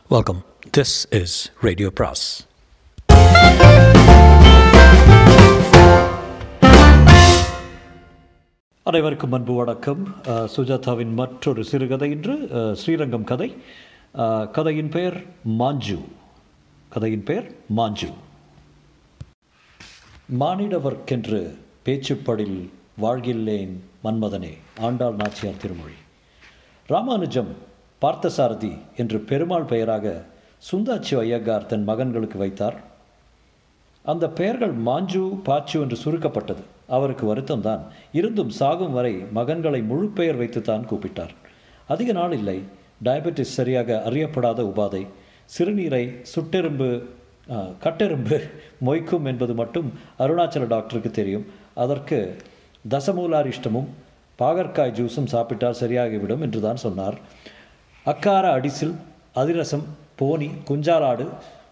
Welcome. This is Radio Pras. அனைவருக்கும் அன்பு வணக்கம் அஹ், சுஜாதாவின் மற்றொரு சிறுகதை இன்று அஹ், ஸ்ரீரங்கம் கதை அஹ், கதையின் பெயர் மாஞ்சு கதையின் பெயர் மாஞ்சு மானிடவர்க்கென்று பேச்சுப்படில் வாழ்கில்லேன் மன்மதனே ஆண்டாள் நாச்சியார் திருமொழி ராமானுஜம் பார்த்தசாரதி என்று பெருமாள் பெயராக சுந்தாச்சி ஐயங்கார் தன் மகன்களுக்கு வைத்தார் அந்த பெயர்கள் மாஞ்சு பாச்சு என்று சுருக்கப்பட்டது அவருக்கு வருத்தம்தான் இருந்தும் சாகும் வரை மகன்களை முழு பெயர் வைத்துத்தான் கூப்பிட்டார் அதிக நாள் இல்லை டயபெட்டிஸ் சரியாக அறியப்படாத உபாதை சிறுநீரை சுட்டெரும்பு ஆ, கட்டெரும்பு மொய்க்கும் என்பது மட்டும் அருணாச்சல டாக்டருக்கு தெரியும் அதற்கு தசமூலாரிஷ்டமும் பாகற்காய் ஜூஸும் சாப்பிட்டால் சரியாகிவிடும் என்று தான் சொன்னார் அக்கார அடிசில் அதிரசம் போனி குஞ்சாலாடு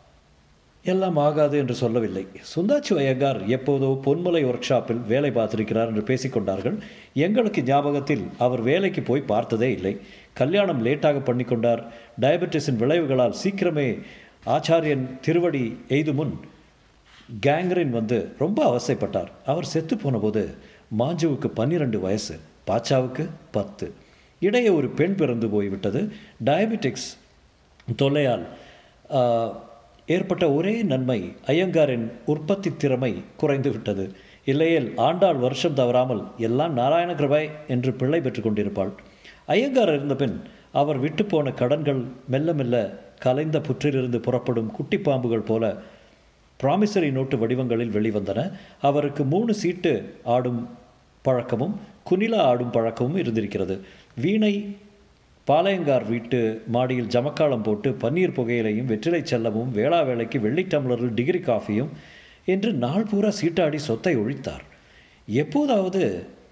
எல்லாம் ஆகாது என்று சொல்லவில்லை சுந்தாச்சி ஐயங்கார் எப்போதோ பொன்மலை ஒர்க் ஷாப்பில் வேலை பார்த்திருக்கிறார் என்று பேசிக்கொண்டார்கள் எங்களுக்கு ஞாபகத்தில் அவர் வேலைக்கு போய் பார்த்ததே இல்லை கல்யாணம் லேட்டாக பண்ணிக்கொண்டார் டயபெட்டிஸின் விளைவுகளால் சீக்கிரமே ஆச்சாரியன் திருவடி எய்து முன் கேங்க்ரின் வந்து ரொம்ப அவசைப்பட்டார் அவர் செத்து போனபோது மாஞ்சுவுக்கு பன்னிரண்டு வயசு பாச்சாவுக்கு பத்து இடையே ஒரு பெண் பிறந்து போய்விட்டது டயபெட்டிக்ஸ் தொல்லையால் ஆ, ஏற்பட்ட ஒரே நன்மை ஐயங்காரின் உற்பத்தி திறமை குறைந்து விட்டது இல்லையேல் ஆண்டாள் வருஷம் தவறாமல் எல்லாம் நாராயண கிருபை என்று பிள்ளை பெற்று கொண்டிருப்பாள் ஐயங்கார் இருந்த பின் அவர் விட்டு போன கடன்கள் மெல்ல மெல்ல கலைந்த புற்றிலிருந்து புறப்படும் குட்டி பாம்புகள் போல ப்ராமிசரி நோட்டு வடிவங்களில் வெளிவந்தன அவருக்கு மூணு சீட்டு ஆடும் பழக்கமும் குனிலா ஆடும் பழக்கமும் இருந்திருக்கிறது வீணை பாளையங்கார் வீட்டு மாடியில் ஜமக்காலம் போட்டு பன்னீர் புகையிலையும் வெற்றிலை செல்லமும் வேளா வேளைக்கு வெள்ளி டம்ளரில் டிகிரி காஃபியும் என்று நாள் பூரா சீட்டாடி சொத்தை ஒழித்தார் எப்போதாவது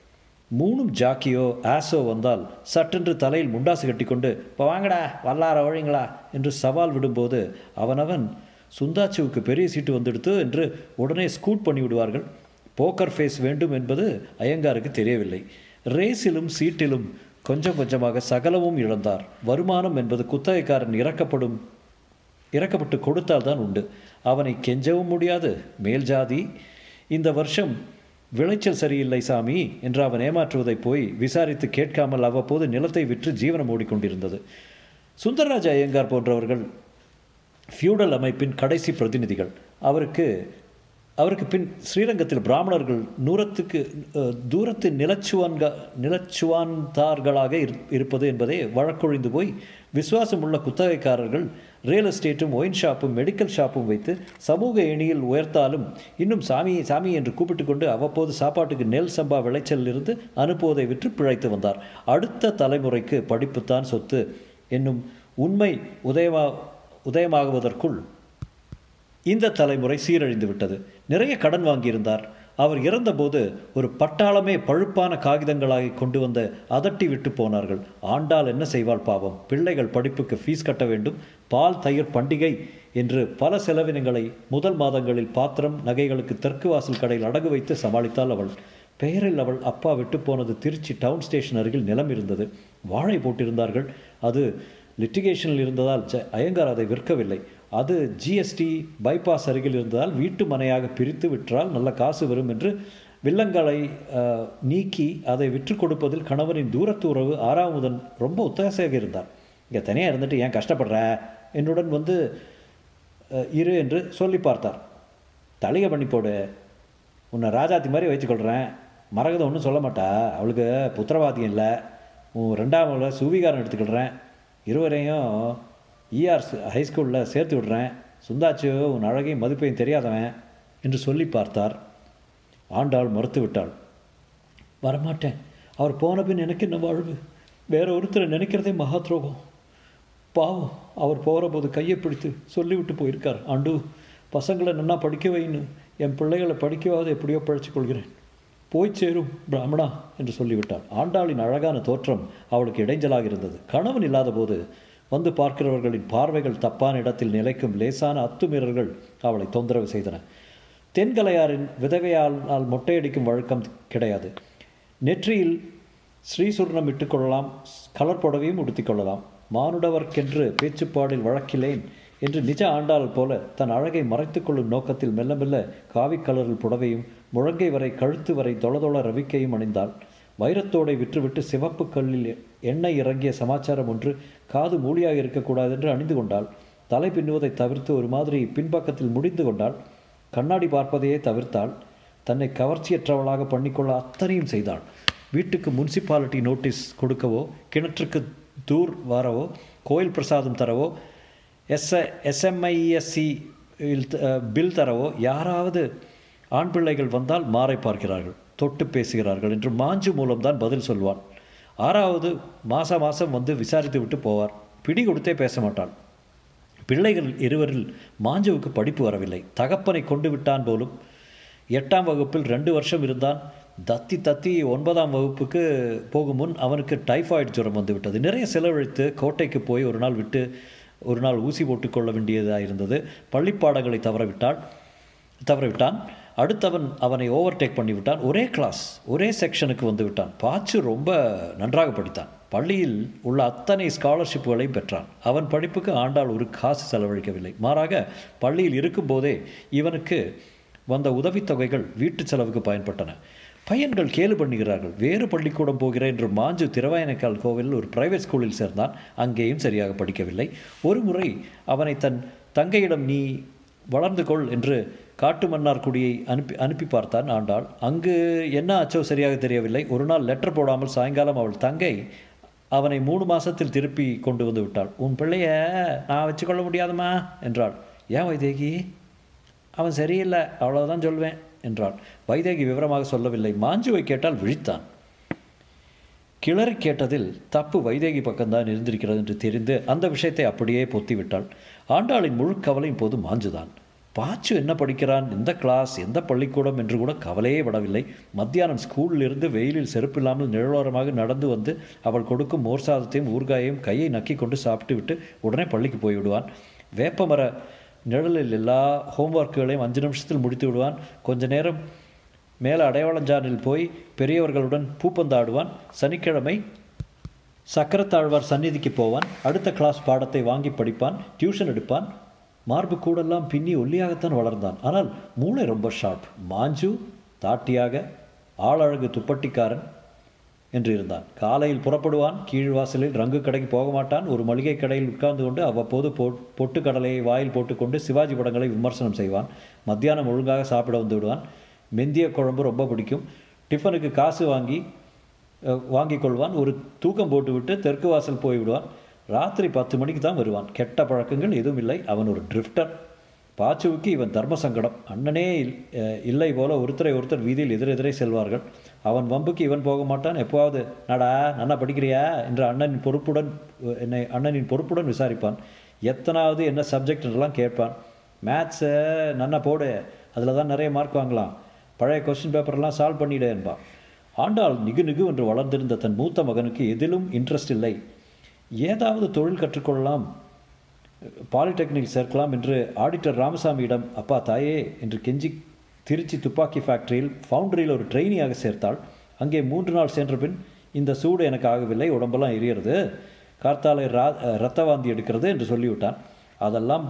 மூணும் ஜாக்கியோ ஆசோ வந்தால் சட்டென்று தலையில் முண்டாசு கட்டிக்கொண்டு இப்போ வாங்கடா வல்லார ஒழிங்களா என்று சவால் விடும்போது அவனவன் சுந்தாச்சுவுக்கு பெரிய சீட்டு வந்துடுத்து என்று உடனே ஸ்கூட் பண்ணி விடுவார்கள் போக்கர் ஃபேஸ் வேண்டும் என்பது ஐயங்காருக்கு தெரியவில்லை ரேஸிலும் சீட்டிலும் கொஞ்சம் கொஞ்சமாக சகலமும் இழந்தார் வருமானம் என்பது குத்தகைக்காரன் இறக்கப்படும் இறக்கப்பட்டு கொடுத்தால் தான் உண்டு அவனை கெஞ்சவும் முடியாது மேல் ஜாதி இந்த வருஷம் விளைச்சல் சரியில்லை சாமி என்று அவன் ஏமாற்றுவதைப் போய் விசாரித்து கேட்காமல் அவ்வப்போது நிலத்தை விற்று ஜீவனம் ஓடிக்கொண்டிருந்தது சுந்தரராஜ ஐயங்கார் போன்றவர்கள் ஃபியூடல் அமைப்பின் கடைசி பிரதிநிதிகள் அவருக்கு அவருக்கு பின் ஸ்ரீரங்கத்தில் பிராமணர்கள் நூறத்துக்கு அஹ், தூரத்து நிலச்சுவான்க நிலச்சுவான்தார்களாக இரு- இருப்பது என்பதே வழக்கொழிந்து போய் விசுவாசம் உள்ள குத்தகைக்காரர்கள் ரியல் எஸ்டேட்டும் ஒயின் ஷாப்பும் மெடிக்கல் ஷாப்பும் வைத்து சமூக எணியில் உயர்த்தாலும் இன்னும் சாமி சாமி என்று கூப்பிட்டு கொண்டு அவ்வப்போது சாப்பாட்டுக்கு நெல் சம்பா விளைச்சலிலிருந்து அனுப்புவதை விற்று பிழைத்து வந்தார் அடுத்த தலைமுறைக்கு படிப்புத்தான் சொத்து என்னும் உண்மை உதயமா உதயமாகுவதற்குள் இந்த தலைமுறை சீரழிந்து விட்டது நிறைய கடன் வாங்கியிருந்தார் அவர் இறந்தபோது ஒரு பட்டாளமே பழுப்பான காகிதங்களாகி கொண்டு வந்து அதட்டி விட்டு போனார்கள் ஆண்டாள் என்ன செய்வாள் பாவம் பிள்ளைகள் படிப்புக்கு ஃபீஸ் கட்ட வேண்டும் பால் தயிர் பண்டிகை என்று பல செலவினங்களை முதல் மாதங்களில் பாத்திரம் நகைகளுக்கு தெற்கு வாசல் கடையில் அடகு வைத்து சமாளித்தாள் அவள் பெயரில் அவள் அப்பா விட்டு போனது திருச்சி டவுன் ஸ்டேஷன் அருகில் நிலம் இருந்தது வாழை போட்டிருந்தார்கள் அது லிட்டிகேஷனில் இருந்ததால் ஜ ஐயங்கார் அதை விற்கவில்லை அது ஜிஎஸ்டி பைபாஸ் அருகில் இருந்ததால் வீட்டு மனையாக பிரித்து விற்றால் நல்ல காசு வரும் என்று வில்லங்களை அஹ், நீக்கி அதை விற்று கொடுப்பதில் கணவரின் தூரத்து உறவு ஆறாமுதன் ரொம்ப ஒத்தாசையாக இருந்தார் இங்கே தனியாக இருந்துட்டு ஏன் கஷ்டப்படுற என்னுடன் வந்து அஹ், இரு என்று சொல்லி பார்த்தார் தளிகை பண்ணி போடு உன்னை ராஜாத்தி மாதிரி வச்சுக்கொள்கிறேன் மரகதம் ஒன்றும் சொல்ல மாட்டா அவளுக்கு புத்திரவாதியம் இல்லை உன் ரெண்டாவது சுவிகாரம் எடுத்துக்கிடுறேன் இருவரையும் இஆர் ஹைஸ்கூலில் சேர்த்து விடுறேன் சுந்தாச்சு உன் அழகையும் மதிப்பையும் தெரியாதவன் என்று சொல்லி பார்த்தார் ஆண்டாள் மறுத்து விட்டாள் வரமாட்டேன் அவர் போன பின் எனக்கு என்ன வாழ்வு வேற ஒருத்தரை நினைக்கிறதே மகா துரோகம் பாவம் அவர் போகிற போது கையை பிடித்து சொல்லிவிட்டு போயிருக்கார் ஆண்டு பசங்களை நன்னா படிக்க வைன்னு என் பிள்ளைகளை படிக்கவாது எப்படியோ பழிச்சு கொள்கிறேன் போய் சேரும் பிராமணா என்று சொல்லிவிட்டாள் ஆண்டாளின் அழகான தோற்றம் அவளுக்கு இடைஞ்சலாக இருந்தது கணவன் இல்லாத போது வந்து பார்க்கிறவர்களின் பார்வைகள் தப்பான இடத்தில் நிலைக்கும் லேசான அத்துமீறல்கள் அவளை தொந்தரவு செய்தன தென்கலையாரின் விதவையால் மொட்டையடிக்கும் வழக்கம் கிடையாது நெற்றியில் ஸ்ரீசுர்ணம் இட்டுக்கொள்ளலாம் கலர் புடவையும் உடுத்திக் கொள்ளலாம் மானுடவர்க்கென்று பேச்சுப்பாடில் வழக்கிலேன் என்று நிஜ ஆண்டாள் போல தன் அழகை மறைத்து கொள்ளும் நோக்கத்தில் மெல்ல மெல்ல காவிக் கலரில் புடவையும் முழங்கை வரை கழுத்து வரை தொளதொள ரவிக்கையும் அணிந்தாள் வைரத்தோடை விற்றுவிட்டு சிவப்பு கல்லில் எண்ணெய் இறங்கிய சமாச்சாரம் ஒன்று காது மூலியாக இருக்கக்கூடாது என்று அணிந்து கொண்டாள் தலை பின்னுவதை தவிர்த்து ஒரு மாதிரி பின்பக்கத்தில் முடிந்து கொண்டாள் கண்ணாடி பார்ப்பதையே தவிர்த்தாள் தன்னை கவர்ச்சியற்றவளாக பண்ணிக்கொள்ள அத்தனையும் செய்தாள் வீட்டுக்கு முனிசிபாலிட்டி நோட்டீஸ் கொடுக்கவோ கிணற்றுக்கு தூர் வரவோ கோயில் பிரசாதம் தரவோ எஸ் எஸ்எம்ஐஎஸ்சி பில் தரவோ யாராவது ஆண் பிள்ளைகள் வந்தால் மாறை பார்க்கிறார்கள் தொட்டு பேசுகிறார்கள் என்று மாஞ்சு மூலம்தான் பதில் சொல்வாள் ஆறாவது மாதம் மாதம் வந்து விசாரித்து விட்டு போவார் பிடி கொடுத்தே பேச மாட்டாள் பிள்ளைகள் இருவரில் மாஞ்சுவுக்கு படிப்பு வரவில்லை தகப்பனை கொண்டு விட்டான் போலும் எட்டாம் வகுப்பில் ரெண்டு வருஷம் இருந்தான் தத்தி தத்தி ஒன்பதாம் வகுப்புக்கு போகும் முன் அவனுக்கு டைஃபாய்டு ஜுரம் வந்து விட்டது நிறைய செலவழித்து கோட்டைக்கு போய் ஒரு நாள் விட்டு ஒரு நாள் ஊசி போட்டுக்கொள்ள வேண்டியதாக இருந்தது பள்ளிப்பாடங்களை தவறவிட்டாள் தவறவிட்டான் அடுத்தவன் அவனை ஓவர்டேக் பண்ணிவிட்டான் ஒரே கிளாஸ் ஒரே செக்ஷனுக்கு வந்து விட்டான் பாச்சு ரொம்ப நன்றாக படித்தான் பள்ளியில் உள்ள அத்தனை ஸ்காலர்ஷிப்புகளையும் பெற்றான் அவன் படிப்புக்கு ஆண்டாள் ஒரு காசு செலவழிக்கவில்லை மாறாக பள்ளியில் இருக்கும்போதே இவனுக்கு வந்த உதவித்தொகைகள் வீட்டு செலவுக்கு பயன்பட்டன பையன்கள் கேலு பண்ணுகிறார்கள் வேறு பள்ளிக்கூடம் போகிறேன் என்று மாஞ்சு திருவாயனக்கால் கோவிலில் ஒரு பிரைவேட் ஸ்கூலில் சேர்ந்தான் அங்கேயும் சரியாக படிக்கவில்லை ஒரு முறை அவனை தன் தங்கையிடம் நீ வளர்ந்து கொள் என்று காட்டு மன்னார்குடியை அனுப்பி அனுப்பி பார்த்தான் ஆண்டாள் அங்கு என்ன ஆச்சோ சரியாக தெரியவில்லை ஒரு நாள் லெட்டர் போடாமல் சாயங்காலம் அவள் தங்கை அவனை மூணு மாசத்தில் திருப்பி கொண்டு வந்து விட்டாள் உன் பிள்ளைய நான் வச்சுக்கொள்ள முடியாதுமா என்றாள் ஏன் வைதேகி அவன் சரியில்லை அவ்வளவுதான் சொல்வேன் என்றாள் வைதேகி விவரமாக சொல்லவில்லை மாஞ்சுவை கேட்டால் விழித்தான் கிளறி கேட்டதில் தப்பு வைதேகி பக்கம்தான் இருந்திருக்கிறது என்று தெரிந்து அந்த விஷயத்தை அப்படியே பொத்தி விட்டாள் ஆண்டாளின் முழு கவலையும் போது மாஞ்சுதான் பாச்சு என்ன படிக்கிறான் எந்த கிளாஸ் எந்த பள்ளிக்கூடம் என்று கூட கவலையே விடவில்லை மத்தியானம் ஸ்கூலில் இருந்து வெயிலில் செருப்பில்லாமல் நிழலோரமாக நடந்து வந்து அவள் கொடுக்கும் மோர் சாதத்தையும் ஊறுகாயையும் கையை நக்கி கொண்டு சாப்பிட்டு விட்டு உடனே பள்ளிக்கு போய்விடுவான் வேப்பமர நிழலில் எல்லா ஹோம்ஒர்க்குகளையும் அஞ்சு நிமிஷத்தில் முடித்து விடுவான் கொஞ்ச நேரம் மேலே அடையாளஞ்சானில் போய் பெரியவர்களுடன் பூப்பந்தாடுவான் சனிக்கிழமை சக்கரத்தாழ்வார் சந்நிதிக்கு போவான் அடுத்த கிளாஸ் பாடத்தை வாங்கி படிப்பான் டியூஷன் எடுப்பான் மார்பு கூடெல்லாம் பின்னி ஒல்லியாகத்தான் வளர்ந்தான் ஆனால் மூளை ரொம்ப ஷார்ப் மாஞ்சு தாட்டியாக ஆளழகு துப்பட்டிக்காரன் என்று இருந்தான் காலையில் புறப்படுவான் கீழ்வாசலில் ரங்கு கடைக்கு போக மாட்டான் ஒரு மளிகை கடையில் உட்கார்ந்து கொண்டு அவ்வப்போது பொ பொட்டு கடலையை வாயில் போட்டுக்கொண்டு சிவாஜி படங்களை விமர்சனம் செய்வான் மத்தியானம் ஒழுங்காக சாப்பிட வந்து விடுவான் மெந்திய குழம்பு ரொம்ப பிடிக்கும் டிஃபனுக்கு காசு வாங்கி வாங்கி கொள்வான் ஒரு தூக்கம் போட்டுவிட்டு தெற்கு வாசல் போய் விடுவான் ராத்திரி பத்து மணிக்கு தான் வருவான் கெட்ட பழக்கங்கள் எதுவும் இல்லை அவன் ஒரு ட்ரிஃப்டர் பாச்சுவுக்கு இவன் தர்ம சங்கடம் அண்ணனே இல்லை போல ஒருத்தரை ஒருத்தர் வீதியில் எதிரெதிரே செல்வார்கள் அவன் வம்புக்கு இவன் போக மாட்டான் எப்போவாவது நடா நன்னா படிக்கிறியா என்று அண்ணனின் பொறுப்புடன் என்னை அண்ணனின் பொறுப்புடன் விசாரிப்பான் எத்தனாவது என்ன சப்ஜெக்ட் என்றெல்லாம் கேட்பான் மேத்ஸை நன்னா போடு அதில் தான் நிறைய மார்க் வாங்கலாம் பழைய கொஸ்டின் பேப்பர்லாம் சால்வ் பண்ணிடு என்பான் ஆண்டாள் நிகு நிகு என்று வளர்ந்திருந்த தன் மூத்த மகனுக்கு எதிலும் இன்ட்ரெஸ்ட் இல்லை ஏதாவது தொழில் கற்றுக்கொள்ளலாம் பாலிடெக்னிக் சேர்க்கலாம் என்று ஆடிட்டர் ராமசாமியிடம் அப்பா தாயே என்று கெஞ்சி திருச்சி துப்பாக்கி ஃபேக்டரியில் ஃபவுண்டரியில் ஒரு ட்ரெயினியாக சேர்த்தாள் அங்கே மூன்று நாள் சென்ற பின் இந்த சூடு எனக்கு ஆகவில்லை உடம்பெல்லாம் எரியறது கார்த்தாலை ரா ரத்த வாந்தி எடுக்கிறது என்று சொல்லிவிட்டான் அதெல்லாம்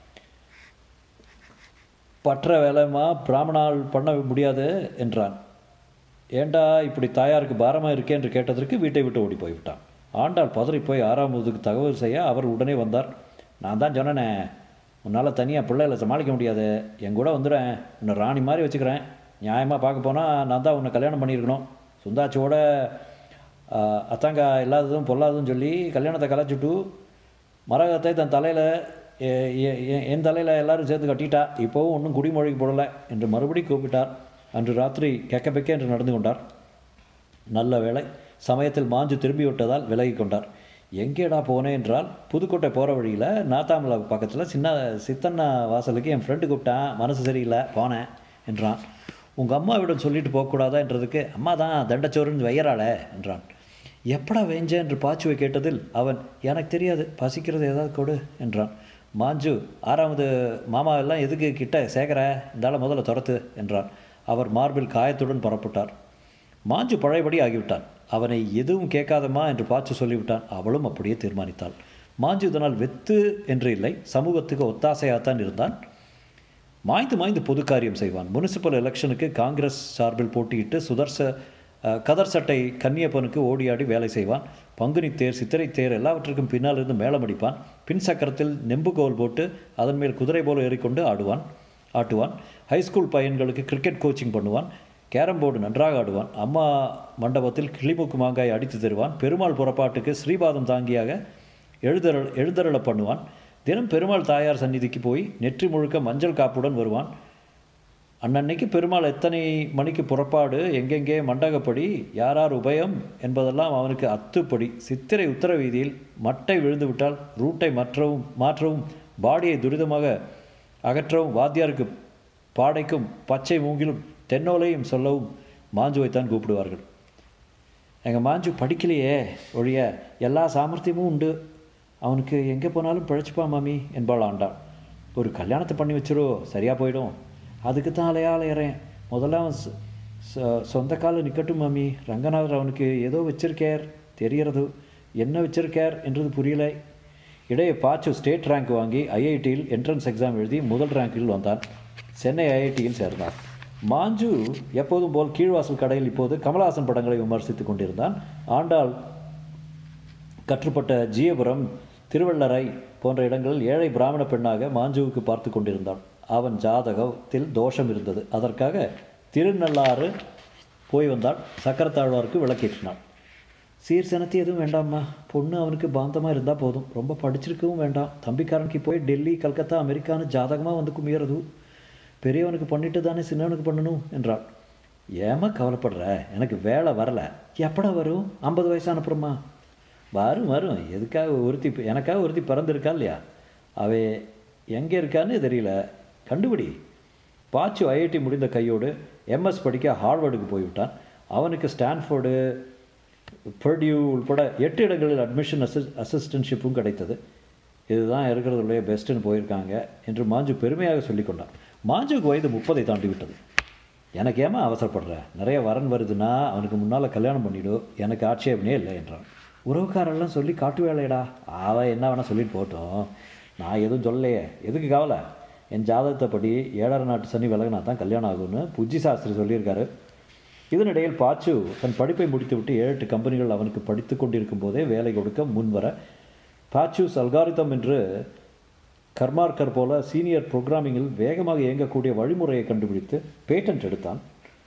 பற்ற வேலைமா பிராமணால் பண்ண முடியாது என்றான் ஏண்டா இப்படி தாயாருக்கு பாரமாக இருக்கே என்று கேட்டதற்கு வீட்டை விட்டு ஓடி போய்விட்டான் ஆண்டாள் பதறி போய் ஆறாவதுக்கு தகவல் செய்ய அவர் உடனே வந்தார் நான் தான் சொன்னேனே உன்னால் தனியாக பிள்ளைகளை சமாளிக்க முடியாது என் கூட வந்துடுறேன் உன்னை ராணி மாதிரி வச்சுக்கிறேன் நியாயமாக பார்க்க போனால் நான் தான் உன்னை கல்யாணம் பண்ணியிருக்கணும் சுந்தாச்சியோட அத்தாங்க இல்லாததும் பொல்லாததும் சொல்லி கல்யாணத்தை கலைச்சிட்டு மரகத்தை தன் தலையில் என் தலையில் எல்லாரும் சேர்த்து கட்டிட்டா இப்போவும் ஒன்றும் குடிமொழிக்கு போடலை என்று மறுபடி கூப்பிட்டார் அன்று ராத்திரி கெக்க பெக்க என்று நடந்து கொண்டார் நல்ல வேலை சமயத்தில் மாஞ்சு திரும்பி விட்டதால் விலகி கொண்டார் எங்கேடா போனேன் என்றால் புதுக்கோட்டை போகிற வழியில் நாத்தாமலை பக்கத்தில் சின்ன சித்தண்ணா வாசலுக்கு என் ஃப்ரெண்டு கூப்பிட்டான் மனசு சரியில்லை போனேன் என்றான் உங்கள் அம்மாவிடம் சொல்லிட்டு போகக்கூடாதா என்றதுக்கு அம்மா தான் தண்டச்சோறுன்னு வையறாளே என்றான் எப்படா வேஞ்சேன் என்று பாச்சுவை கேட்டதில் அவன் எனக்கு தெரியாது பசிக்கிறது ஏதாவது கொடு என்றான் மாஞ்சு ஆறாவது மாமா எல்லாம் எதுக்கு கிட்ட சேகர இந்தால முதல்ல துரத்து என்றான் அவர் மார்பில் காயத்துடன் புறப்பட்டார் மாஞ்சு பழையபடி ஆகிவிட்டான் அவனை எதுவும் கேட்காதம்மா என்று பாச்சு சொல்லிவிட்டான் அவளும் அப்படியே தீர்மானித்தாள் மாஞ்சு இதனால் வெத்து என்று இல்லை சமூகத்துக்கு ஒத்தாசையாகத்தான் இருந்தான் மாய்ந்து மாய்ந்து பொது காரியம் செய்வான் முனிசிபல் எலெக்ஷனுக்கு காங்கிரஸ் சார்பில் போட்டியிட்டு சுதர்ச அஹ், கதர் சட்டை கன்னியப்பனுக்கு ஓடியாடி வேலை செய்வான் பங்குனி தேர் சித்திரை தேர் எல்லாவற்றுக்கும் பின்னால் இருந்து மேளம் அடிப்பான் பின் சக்கரத்தில் நெம்புகோல் போட்டு அதன் மேல் குதிரை போல ஏறிக்கொண்டு ஆடுவான் ஆட்டுவான் ஹைஸ்கூல் பையன்களுக்கு கிரிக்கெட் கோச்சிங் பண்ணுவான் கேரம் போர்டு நன்றாக ஆடுவான் அம்மா மண்டபத்தில் கிளிமூக்கு மாங்காய் அடித்து தருவான் பெருமாள் புறப்பாட்டுக்கு ஸ்ரீபாதம் தாங்கியாக எழுதருள் எழுதருள பண்ணுவான் தினம் பெருமாள் தாயார் சந்நிதிக்கு போய் நெற்றி முழுக்க மஞ்சள் காப்புடன் வருவான் அன்னன்னைக்கு பெருமாள் எத்தனை மணிக்கு புறப்பாடு எங்கெங்கே மண்டகப்படி யாரார் உபயம் என்பதெல்லாம் அவனுக்கு அத்துப்படி சித்திரை உத்தர வீதியில் மட்டை விழுந்து விட்டால் ரூட்டை மாற்றவும் மாற்றவும் பாடியை துரிதமாக அகற்றவும் வாத்தியாருக்கு பாடைக்கும் பச்சை மூங்கிலும் தென்னோலையும் சொல்லவும் மாஞ்சுவைத்தான் கூப்பிடுவார்கள் எங்கள் மாஞ்சு படிக்கலையே ஒழிய எல்லா சாமர்த்தியமும் உண்டு அவனுக்கு எங்கே போனாலும் பிழைச்சிப்பா மாமி என்பாள் ஆண்டாள் ஒரு கல்யாணத்தை பண்ணி வச்சிரோ சரியாக போயிடும் அதுக்கு தான் அலையாளையறேன் முதல்ல அவன் சொ- சொ- சொந்த காலில் நிற்கட்டும் மாமி ரங்கநாதர் அவனுக்கு ஏதோ வச்சிருக்கார் தெரியறது என்ன வச்சிருக்கார் என்றது புரியலை இடையே பாச்சு ஸ்டேட் ரேங்க் வாங்கி ஐஐடியில் என்ட்ரன்ஸ் எக்ஸாம் எழுதி முதல் ரேங்கில் வந்தான் சென்னை ஐஐடியில் சேர்ந்தான் மாஞ்சு எப்போதும் போல் கீழ்வாசல் கடையில் இப்போது கமலஹாசன் படங்களை விமர்சித்துக் கொண்டிருந்தான் ஆண்டாள் கற்றுப்பட்ட ஜீயபுரம் திருவள்ளரை போன்ற இடங்களில் ஏழை பிராமண பெண்ணாக மாஞ்சுவுக்கு பார்த்து கொண்டிருந்தான் அவன் ஜாதகத்தில் தோஷம் இருந்தது அதற்காக திருநள்ளாறு போய் வந்தாள் சக்கரத்தாழ்வாருக்கு விளக்கேற்றினாள் சீர் சனத்தி எதுவும் வேண்டாம்மா பொண்ணு அவனுக்கு பாந்தமாக இருந்தால் போதும் ரொம்ப படிச்சிருக்கவும் வேண்டாம் தம்பிக்காரனுக்கு போய் டெல்லி கல்கத்தா அமெரிக்கான்னு ஜாதகமாக வந்து குமியறது பெரியவனுக்கு பண்ணிட்டு தானே சின்னவனுக்கு பண்ணணும் என்றாள் ஏம்மா கவலைப்படுற எனக்கு வேலை வரல எப்படா வரும் ஐம்பது வயசான அப்புறமா வரும் வரும் எதுக்காக ஒருத்தி எனக்காக ஒருத்தி பிறந்திருக்கா இல்லையா அவ எங்கே இருக்கான்னு தெரியல கண்டுபிடி பாச்சு ஐஐடி முடிந்த கையோடு எம்எஸ் படிக்க ஹார்வர்டுக்கு போய்விட்டான் அவனுக்கு ஸ்டான்ஃபோர்டு பர்டியூ உள்பட எட்டு இடங்களில் அட்மிஷன் அசிஸ் அசிஸ்டன்ஷிப்பும் கிடைத்தது இதுதான் இருக்கிறதுடைய பெஸ்ட்டுன்னு போயிருக்காங்க என்று மாஞ்சு பெருமையாக சொல்லிக் கொண்டான் மாஞ்சுக்கு வயது முப்பதை தாண்டி விட்டது எனக்கு ஏமா அவசரப்படுற நிறைய வரன் வருதுன்னா அவனுக்கு முன்னால் கல்யாணம் பண்ணிடு எனக்கு ஆட்சேபனே இல்லை என்றான் உறவுக்காரெல்லாம் சொல்லி காட்டு வேலையடா அவன் என்ன வேணால் சொல்லிட்டு போகட்டும் நான் எதுவும் சொல்லலையே எதுக்கு கவலை என் ஜாதகத்தை படி ஏழரை நாட்டு சனி விலகினா தான் கல்யாணம் ஆகும்னு புஜ்ஜி சாஸ்திரி சொல்லியிருக்காரு இதனிடையில் பாச்சு தன் படிப்பை முடித்துவிட்டு ஏழு எட்டு கம்பெனிகள் அவனுக்கு படித்து கொண்டிருக்கும் போதே வேலை கொடுக்க முன்வர பாச்சூஸ் அல்காரிதம் என்று கர்மார்க்கர் போல சீனியர் ப்ரோக்ராமிங்கில் வேகமாக இயங்கக்கூடிய வழிமுறையை கண்டுபிடித்து பேட்டன்ட் எடுத்தான்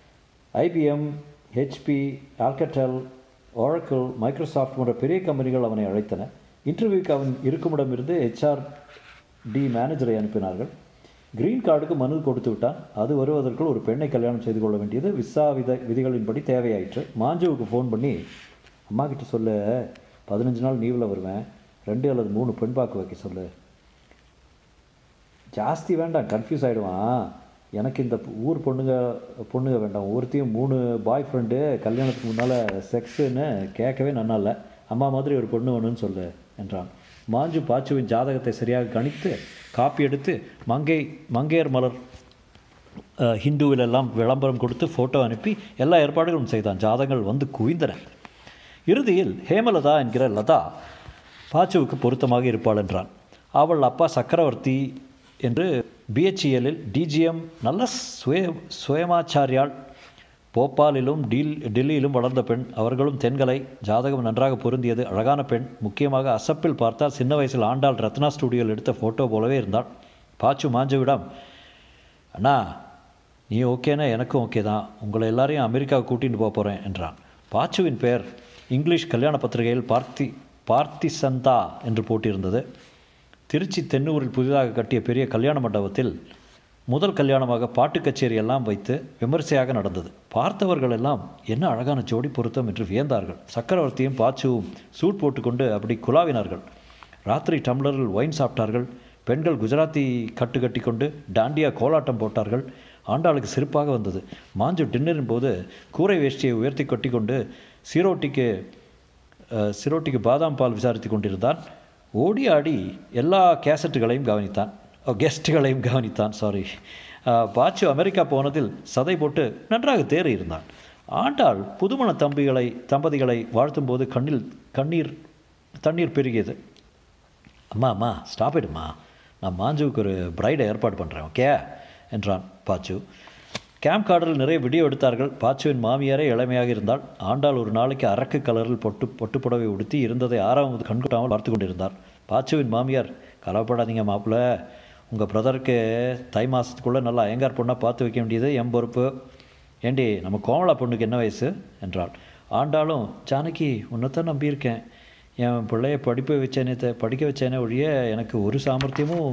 IBM HP Alcatel Oracle Microsoft போன்ற பெரிய கம்பெனிகள் அவனை அழைத்தன இன்டர்வியூக்கு அவன் இருக்குமிடமிருந்து ஹெச்ஆர் டி மேனேஜரை அனுப்பினார்கள் கிரீன் கார்டுக்கு மனு கொடுத்து விட்டான் அது வருவதற்குள் ஒரு பெண்ணை கல்யாணம் செய்து கொள்ள வேண்டியது விசா வித விதிகளின்படி தேவையாயிற்று மாஞ்சுவுக்கு ஃபோன் பண்ணி அம்மா கிட்ட சொல்லு பதினஞ்சு நாள் லீவில் வருவேன் ரெண்டு அல்லது மூணு பெண் பார்க்க வைக்க சொல்லு ஜாஸ்தி வேண்டாம் கன்ஃபியூஸ் ஆகிடுவான் எனக்கு இந்த ஊர் பொண்ணுங்க பொண்ணுங்க வேண்டாம் ஒருத்தையும் மூணு பாய் ஃப்ரெண்டு கல்யாணத்துக்கு முன்னால் செக்ஸுன்னு கேட்கவே நன்னா இல்லை அம்மா மாதிரி ஒரு பொண்ணு வேணும்னு சொல்லு என்றான் மாஞ்சு பாச்சுவின் ஜாதகத்தை சரியாக கணித்து காப்பி எடுத்து மங்கை மங்கையர் மலர் அஹ், ஹிந்துவிலெல்லாம் விளம்பரம் கொடுத்து ஃபோட்டோ அனுப்பி எல்லா ஏற்பாடுகளும் செய்தான் ஜாதகங்கள் வந்து குவிந்தன இறுதியில் ஹேமலதா என்கிற லதா பாச்சுவுக்கு பொருத்தமாக இருப்பாள் என்றான் அவள் அப்பா சக்கரவர்த்தி என்று பிஹெச்இஎல்லில் டிஜிஎம் நல்ல சுய சுயமாச்சாரியாள் போபாலிலும் டீல் டெல்லியிலும் வளர்ந்த பெண் அவர்களும் தென்கலை ஜாதகம் நன்றாக பொருந்தியது அழகான பெண் முக்கியமாக அசப்பில் பார்த்தால் சின்ன வயசில் ஆண்டாள் ரத்னா ஸ்டுடியோவில் எடுத்த ஃபோட்டோ போலவே இருந்தாள் பாச்சு மாஞ்சுவிடம் அண்ணா நீ ஓகேனா எனக்கும் ஓகே தான் உங்களை எல்லாரையும் அமெரிக்காவுக்கு கூட்டிகிட்டு போக போகிறேன் என்றான் பாச்சுவின் பெயர் இங்கிலீஷ் கல்யாண பத்திரிகையில் பார்த்தி பார்த்திசந்தா என்று போட்டிருந்தது திருச்சி தென்னூரில் புதிதாக கட்டிய பெரிய கல்யாண மண்டபத்தில் முதல் கல்யாணமாக பாட்டு கச்சேரி எல்லாம் வைத்து விமர்சையாக நடந்தது பார்த்தவர்கள் எல்லாம் என்ன அழகான ஜோடி பொருத்தம் என்று வியந்தார்கள் சக்கரவர்த்தியும் பாச்சுவும் சூட் போட்டுக்கொண்டு அப்படி குலாவினார்கள் ராத்திரி டம்ளரில் ஒயின் சாப்பிட்டார்கள் பெண்கள் குஜராத்தி கட்டு கட்டி கொண்டு டாண்டியா கோலாட்டம் போட்டார்கள் ஆண்டாளுக்கு சிறப்பாக வந்தது மாஞ்சு டின்னரின் போது கூரை வேஷ்டியை உயர்த்தி கட்டி கொண்டு சீரோட்டிக்கு அஹ், சிரோட்டிக்கு பாதாம் பால் விசாரித்து கொண்டிருந்தான் ஓடி ஆடி எல்லா கேசட்டுகளையும் கவனித்தான் ஓ, கெஸ்ட்டுகளையும் கவனித்தான் சாரி பாச்சு அமெரிக்கா போனதில் சதை போட்டு நன்றாக தேறி இருந்தான் ஆண்டாள் புதுமண தம்பிகளை தம்பதிகளை வாழ்த்தும்போது கண்ணில் கண்ணீர் தண்ணீர் பெருகியது அம்மா அம்மா ஸ்டாப் இடுமா நான் மாஞ்சுவுக்கு ஒரு பிரைடை ஏற்பாடு பண்ணுறேன் ஓகே என்றான் பாச்சு கேம்ப் கார்டில் நிறைய வீடியோ எடுத்தார்கள் பாச்சுவின் மாமியாரே இளமையாக இருந்தால் ஆண்டாள் ஒரு நாளைக்கு அரக்கு கலரில் பொட்டு பொட்டு புடவை உடுத்தி இருந்ததை ஆறாவது கண்கொட்டாமல் பார்த்து கொண்டிருந்தார் பாச்சுவின் மாமியார் கலவப்படாதீங்க மாப்பிள்ள உங்கள் பிரதருக்கு தை மாதத்துக்குள்ளே நல்லா அயங்கார் பொண்ணாக பார்த்து வைக்க வேண்டியது என் பொறுப்பு ஏண்டி நம்ம கோமலா பொண்ணுக்கு என்ன வயசு என்றாள் ஆண்டாலும் ஜானகி உன்னைத்தான் நம்பியிருக்கேன் என் பிள்ளைய படிப்பு வச்சேனே த- படிக்க வச்சேனே ஒழிய எனக்கு ஒரு சாமர்த்தியமும்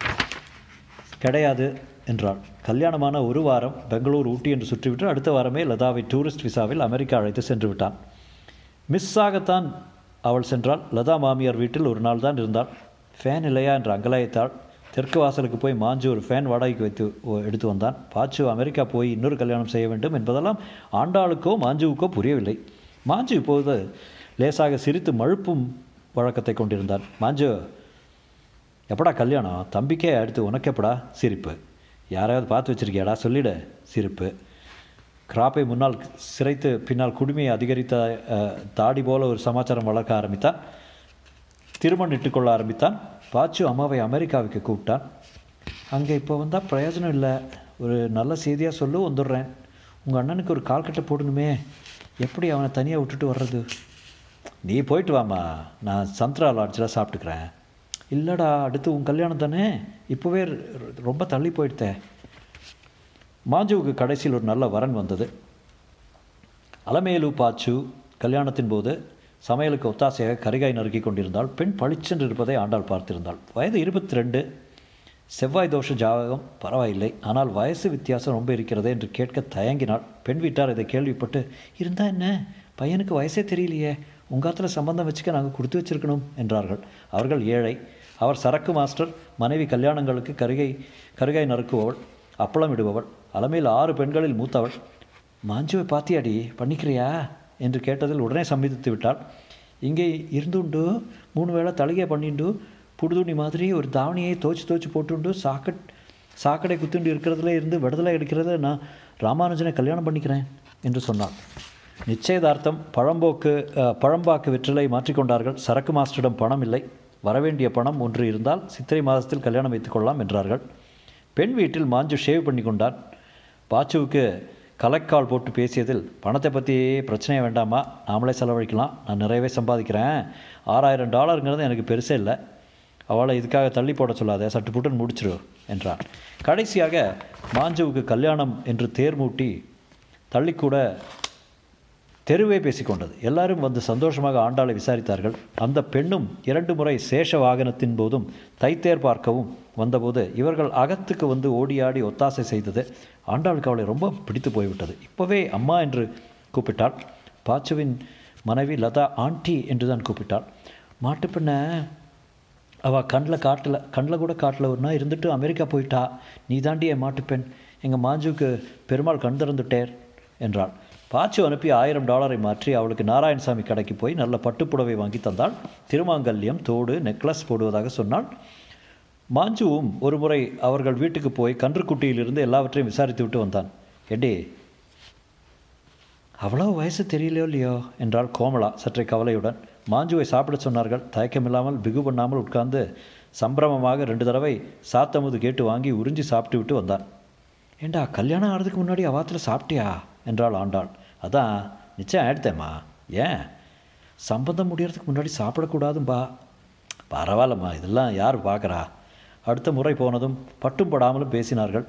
கிடையாது என்றாள் கல்யாணமான ஒரு வாரம் பெங்களூர் ஊட்டி என்று சுற்றிவிட்டு அடுத்த வாரமே லதாவை டூரிஸ்ட் விசாவில் அமெரிக்கா அழைத்து சென்று விட்டான் மிஸ் ஆகத்தான் அவள் சென்றாள் லதா மாமியார் வீட்டில் ஒரு நாள் தான் இருந்தாள் ஃபேன் இல்லையா என்று அங்கலாய்த்தாள் தெற்கு வாசலுக்கு போய் மாஞ்சு ஒரு ஃபேன் வாடகைக்கு வைத்து ஒ- எடுத்து வந்தான் பாச்சு அமெரிக்கா போய் இன்னொரு கல்யாணம் செய்ய வேண்டும் என்பதெல்லாம் ஆண்டாளுக்கோ மாஞ்சுவுக்கோ புரியவில்லை மாஞ்சு இப்போது லேசாக சிரித்து மழுப்பும் வழக்கத்தை கொண்டிருந்தான் மாஞ்சு எப்படா கல்யாணம் தம்பிக்கே அடுத்து உனக்கு எப்படா சிரிப்பு யாராவது பார்த்து வச்சிருக்கியாடா சொல்லிடு சிரிப்பு கிராப்பை முன்னால் சிரைத்து பின்னால் குடுமையை அதிகரித்த அஹ், தாடி போல ஒரு சமாச்சாரம் வளர்க்க ஆரம்பித்தான் திருமணம் இட்டுக்கொள்ள ஆரம்பித்தான் பாச்சு அம்மாவை அமெரிக்காவுக்கு கூப்பிட்டான் அங்கே இப்போ வந்தால் பிரயோஜனம் இல்லை ஒரு நல்ல செய்தியாக சொல்லு வந்துடுறேன் உங்கள் அண்ணனுக்கு ஒரு கால் கட்டை போடணுமே எப்படி அவனை தனியாக விட்டுட்டு வர்றது நீ போயிட்டு வாம்மா நான் சந்திரா லாட்ஜில் சாப்பிட்டுக்கிறேன் இல்லைடா அடுத்து உன் கல்யாணம் தானே இப்போவே ரொ- ரொம்ப தள்ளி போயிட்டே மாஞ்சுவுக்கு கடைசியில் ஒரு நல்ல வரன் வந்தது அலமேலு பாச்சு கல்யாணத்தின் போது சமையலுக்கு ஒத்தாசையாக கரிகாய் நறுக்கி கொண்டிருந்தால் பெண் பளிச்சென்று இருப்பதை ஆண்டாள் பார்த்திருந்தாள் வயது இருபத்தி ரெண்டு செவ்வாய் தோஷ ஜாதகம் பரவாயில்லை ஆனால் வயசு வித்தியாசம் ரொம்ப இருக்கிறதே என்று கேட்க தயங்கினாள் பெண் வீட்டார் இதை கேள்விப்பட்டு இருந்தா என்ன பையனுக்கு வயசே தெரியலையே உங்காத்துல சம்பந்தம் வச்சுக்க நாங்கள் கொடுத்து வச்சிருக்கணும் என்றார்கள் அவர்கள் ஏழை அவர் சரக்கு மாஸ்டர் மனைவி கல்யாணங்களுக்கு கருகை கருகாய் நறுக்குபவள் அப்பளம் இடுபவள் அலமையில் ஆறு பெண்களில் மூத்தவள் மாஞ்சுவை பாத்தியாடி பண்ணிக்கிறியா என்று கேட்டதில் உடனே சம்மதித்து விட்டாள் இங்கே இருந்துண்டு மூணு வேளை தலிகை பண்ணிண்டு புடுதுணி மாதிரி ஒரு தாவணியை தோச்சு தோச்சு போட்டுண்டு சாக்கட் சாக்கடை குத்துண்டு இருக்கிறதுல இருந்து விடுதலை எடுக்கிறத நான் ராமானுஜனை கல்யாணம் பண்ணிக்கிறேன் என்று சொன்னாள் நிச்சயதார்த்தம் பழம்போக்கு அஹ், பழம்பாக்கு வெற்றிலை மாற்றிக்கொண்டார்கள் சரக்கு மாஸ்டரிடம் பணம் இல்லை வரவேண்டிய பணம் ஒன்று இருந்தால் சித்திரை மாதத்தில் கல்யாணம் வைத்துக் கொள்ளலாம் என்றார்கள் பெண் வீட்டில் மாஞ்சு ஷேவ் பண்ணி கொண்டான் பாச்சுவுக்கு கலக்கால் போட்டு பேசியதில் பணத்தை பற்றி பிரச்சனையே வேண்டாமா நாமளே செலவழிக்கலாம் நான் நிறையவே சம்பாதிக்கிறேன் ஆறாயிரம் டாலருங்கிறது எனக்கு பெருசே இல்லை அவளை இதுக்காக தள்ளி போட சொல்லாத சட்டு புட்டுன்னு முடிச்சிரு என்றான் கடைசியாக மாஞ்சுவுக்கு கல்யாணம் என்று தேர் மூட்டி தள்ளிக்கூட தெருவே பேசிக்கொண்டது எல்லாரும் வந்து சந்தோஷமாக ஆண்டாளை விசாரித்தார்கள் அந்த பெண்ணும் இரண்டு முறை சேஷ வாகனத்தின் போதும் தைத்தேர் பார்க்கவும் வந்தபோது இவர்கள் அகத்துக்கு வந்து ஓடியாடி ஒத்தாசை செய்தது ஆண்டாளுக்கு அவளை ரொம்ப பிடித்து போய்விட்டது இப்போவே அம்மா என்று கூப்பிட்டாள் பாச்சுவின் மனைவி லதா ஆண்டி என்று தான் கூப்பிட்டாள் மாட்டுப்பெண்ணை அவள் கண்ணில் காட்டல கண்ணில் கூட காட்டல ஒரு நாள் இருந்துட்டு அமெரிக்கா போயிட்டா நீ தாண்டி என் மாட்டுப்பெண் எங்கள் மாஞ்சுவுக்கு பெருமாள் கண் திறந்துட்டேர் என்றாள் பாச்சு அனுப்பி ஆயிரம் டாலரை மாற்றி அவளுக்கு நாராயணசாமி கடைக்கு போய் நல்ல பட்டுப்புடவை வாங்கி தந்தாள் திருமாங்கல்யம் தோடு நெக்லஸ் போடுவதாக சொன்னாள் மாஞ்சுவும் ஒரு முறை அவர்கள் வீட்டுக்கு போய் கன்றுக்குட்டியிலிருந்து எல்லாவற்றையும் விசாரித்து விட்டு வந்தான் எடி அவ்வளோ வயசு தெரியலையோ இல்லையோ என்றாள் கோமலா சற்றே கவலையுடன் மாஞ்சுவை சாப்பிட சொன்னார்கள் தயக்கமில்லாமல் பிகு பண்ணாமல் உட்கார்ந்து சம்பிரமமாக ரெண்டு தடவை சாத்தமுது கேட்டு வாங்கி உறிஞ்சி சாப்பிட்டு விட்டு வந்தான் ஏண்டா கல்யாணம் ஆகிறதுக்கு முன்னாடி அவாத்தில் சாப்பிட்டியா என்றாள் ஆண்டாள் அதான் நிச்சயம் ஆயிடுத்தேம்மா ஏன் சம்பந்தம் முடியறதுக்கு முன்னாடி சாப்பிடக்கூடாதும்பா பரவாயில்லம்மா இதெல்லாம் யார் பார்க்குறா அடுத்த முறை போனதும் பட்டும் படாமலும் பேசினார்கள்